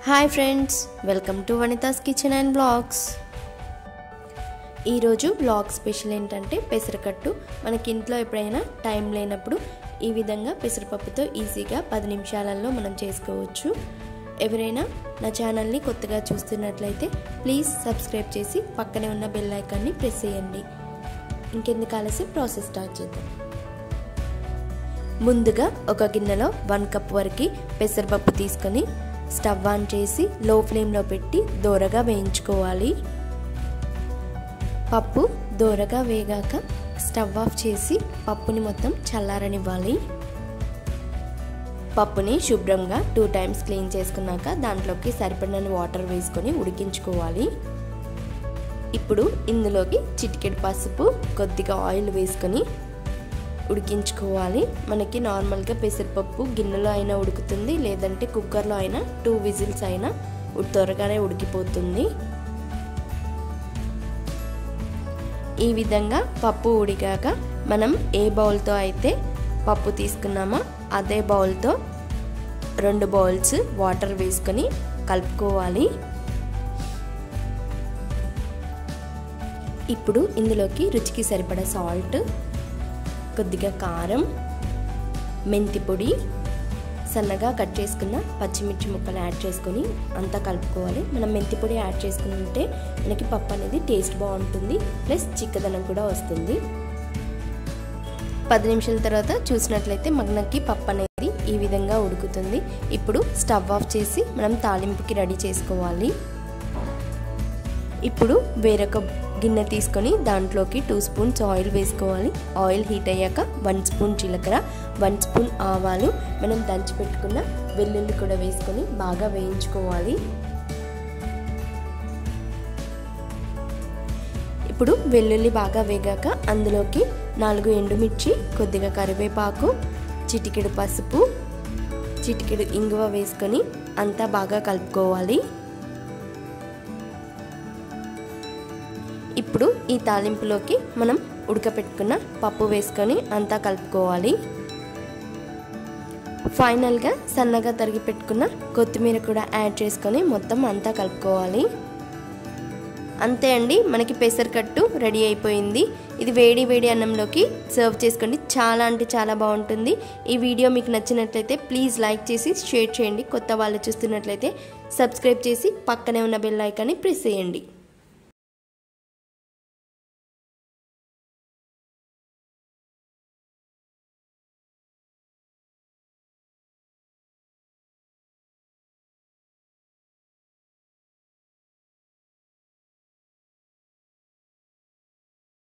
hi friends welcome to Vanitha's kitchen and blogs ఈరోజు blog special ఏంటంటే పెసరకట్టు మనకి ఇంట్లో ఎప్పుడైనా టైం లేనప్పుడు ఈ విధంగా పెసరపప్పుతో ఈజీగా పది నిమిషాలలో మనం చేసుకోవచ్చు ఎవరైనా నా ఛానల్ని కొత్తగా చూస్తున్నట్లయితే ప్లీజ్ సబ్స్క్రైబ్ చేసి పక్కనే ఉన్న బెల్ ఐకాన్ని ప్రెస్ చేయండి ఇంకెందుకు ఆలస్యం ప్రాసెస్ స్టార్ట్ చేద్దాం ముందుగా ఒక గిన్నెలో వన్ కప్ వరకు పెసరపప్పు తీసుకొని స్టవ్ ఆన్ చేసి లో ఫ్లేమ్లో పెట్టి దోరగా వేయించుకోవాలి పప్పు దోరగా వేగాక స్టవ్ ఆఫ్ చేసి పప్పుని మొత్తం చల్లారనివ్వాలి పప్పుని శుభ్రంగా టూ టైమ్స్ క్లీన్ చేసుకున్నాక దాంట్లోకి సరిపడిన వాటర్ వేసుకొని ఉడికించుకోవాలి ఇప్పుడు ఇందులోకి చిటికెడు పసుపు కొద్దిగా ఆయిల్ వేసుకొని ఉడికించుకోవాలి మనకి నార్మల్గా పెసరపప్పు గిన్నెలో అయినా ఉడుకుతుంది లేదంటే కుక్కర్లో అయినా టూ విజిల్స్ అయినా త్వరగానే ఉడికిపోతుంది ఈ విధంగా పప్పు ఉడికాక మనం ఏ బౌల్తో అయితే పప్పు తీసుకున్నామో అదే బౌల్తో రెండు బౌల్స్ వాటర్ వేసుకొని కలుపుకోవాలి ఇప్పుడు ఇందులోకి రుచికి సరిపడా సాల్ట్ కొద్దిగా కారం మెంతి పొడి సన్నగా కట్ చేసుకున్న పచ్చిమిర్చి ముక్కలు యాడ్ చేసుకొని అంతా కలుపుకోవాలి మనం మెంతి పొడి యాడ్ చేసుకుని ఉంటే మనకి పప్పు అనేది టేస్ట్ బాగుంటుంది ప్లస్ చిక్కదనం కూడా వస్తుంది పది నిమిషాల తర్వాత చూసినట్లయితే మనకి పప్పు అనేది ఈ విధంగా ఉడుకుతుంది ఇప్పుడు స్టవ్ ఆఫ్ చేసి మనం తాలింపుకి రెడీ చేసుకోవాలి ఇప్పుడు వేరొక గిన్నె తీసుకొని దాంట్లోకి టూ స్పూన్స్ ఆయిల్ వేసుకోవాలి ఆయిల్ హీట్ అయ్యాక వన్ స్పూన్ జీలకర్ర వన్ స్పూన్ ఆవాలు మనం దంచి పెట్టుకున్న వెల్లుల్లి కూడా వేసుకొని బాగా వేయించుకోవాలి ఇప్పుడు వెల్లుల్లి బాగా వేగాక అందులోకి నాలుగు ఎండుమిర్చి కొద్దిగా కరివేపాకు చిటికెడు పసుపు చిటికెడు ఇంగువ వేసుకొని అంతా బాగా కలుపుకోవాలి ఇప్పుడు ఈ తాలింపులోకి మనం ఉడకపెట్టుకున్న పప్పు వేసుకొని అంతా కలుపుకోవాలి ఫైనల్గా సన్నగా తరిగి పెట్టుకున్న కొత్తిమీర కూడా యాడ్ చేసుకొని మొత్తం అంతా కలుపుకోవాలి అంతే అండి మనకి పెసరకట్టు రెడీ అయిపోయింది ఇది వేడి వేడి అన్నంలోకి సర్వ్ చేసుకోండి చాలా అంటే చాలా బాగుంటుంది ఈ వీడియో మీకు నచ్చినట్లయితే ప్లీజ్ లైక్ చేసి షేర్ చేయండి కొత్త వాళ్ళు చూస్తున్నట్లయితే సబ్స్క్రైబ్ చేసి పక్కనే ఉన్న బెల్ ఐకాన్ని ప్రెస్ చేయండి